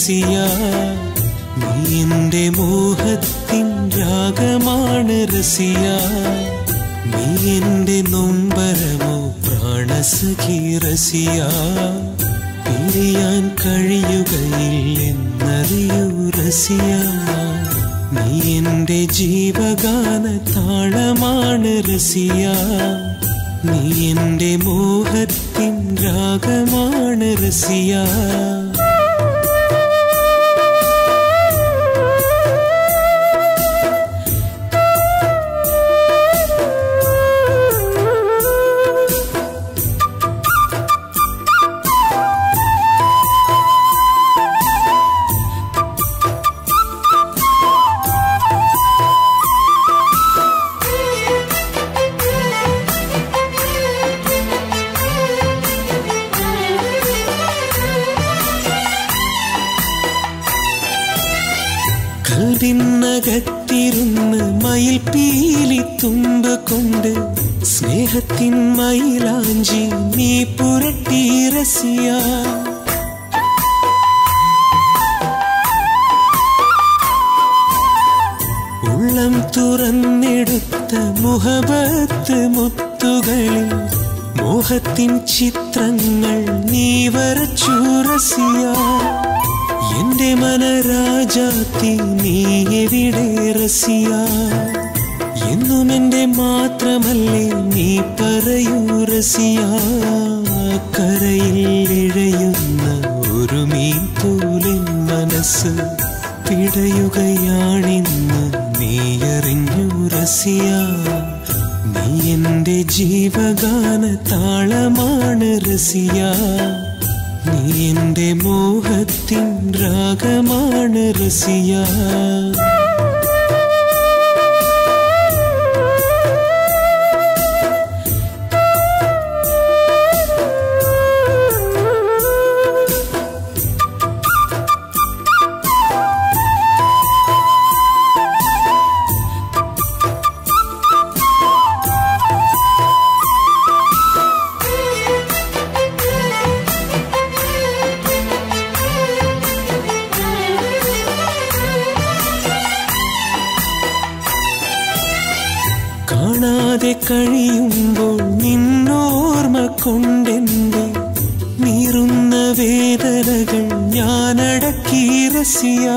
റസിയ നീ എന്റെ മോഹത്തിൻ രാഗമാണ് റസിയ നീ എന്റെ നൊമ്പരമോ പ്രാണസഖി റസിയ പിരിയാൻ കഴിയുകയില്ലെന്നറിയൂ റസിയ നീ എന്റെ ജീവഗാന താളമാണ് റസിയ നീ എന്റെ മോഹത്തിൻ രാഗമാണ് റസിയ കൽവിനകത്തിരുന്ന് മയിൽ പീലി തുമ്പ് കൊണ്ട് സ്നേഹത്തിൻ മയിലാഞ്ചി നീ പുരട്ടി റസിയ ഉള്ളം തുറന്നെടുത്ത മുഹബത്ത് മുത്തുകളിൽ മോഹത്തിൻ ചിത്രങ്ങൾ നീ വരച്ചു റസിയ എന്റെ മനരാജാത്തി നീ എവിടെ റസിയ എന്നും എന്റെ മാത്രമല്ലേ നീ പറയൂ റസിയ കരയിൽ ഇഴയുന്ന ഒരു മീൻ പോലിൻ മനസ്സ് പിടയുകയാണിന്ന് നീ അറിഞ്ഞു റസിയ നീ എന്റെ ജീവഗാന താളമാണ് റസിയ നീ എന്റെ മോഹത്തിൻ രാഗമാണ് റസിയ കാണാതെ കഴിയുമ്പോൾ നിന്നോർമ്മ കൊണ്ടെന്റെ നീറുന്ന വേദനകൾ ഞാനടക്കി റസിയ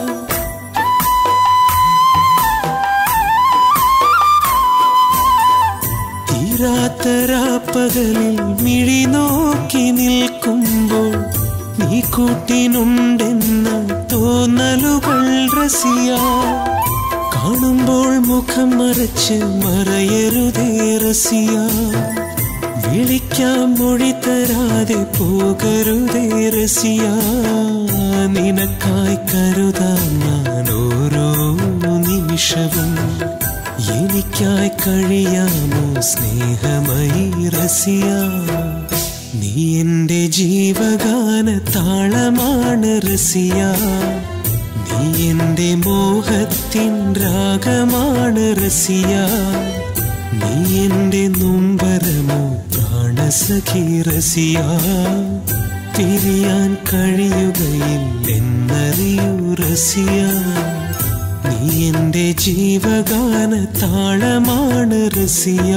തീരാത്തരാപ്പകലിൽ മിഴി നോക്കി നിൽക്കുമ്പോൾ നീ കൂട്ടിനുണ്ടെന്ന തോന്നലുകൾ റസിയ കാണുമ്പോൾ മുഖം മറച്ച് മറയരുതേ റസിയ വിളിക്കാം മൊഴി തരാതെ പോകരുതേ റസിയ നിനക്കായി കരുതാൻ ഞാൻ ഓരോ നിമിഷവും എനിക്കായി കഴിയാമോ സ്നേഹമയി റസിയ നീ എന്റെ ജീവഗാന താളമാണ് റസിയ നീ എന്റെ മോഹത്തിൻ രാഗമാണ് റസിയ നീ എന്റെ നൊമ്പരമോ പ്രാണസഖി റസിയ പിരിയാൻ കഴിയുകയില്ലെന്നറിയൂ റസിയ നീ എന്റെ ജീവഗാന താളമാണ് റസിയ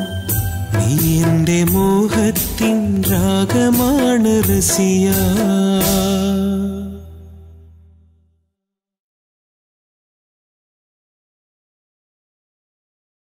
നീ എന്റെ മോഹത്തിൻ രാഗമാണ് റസിയ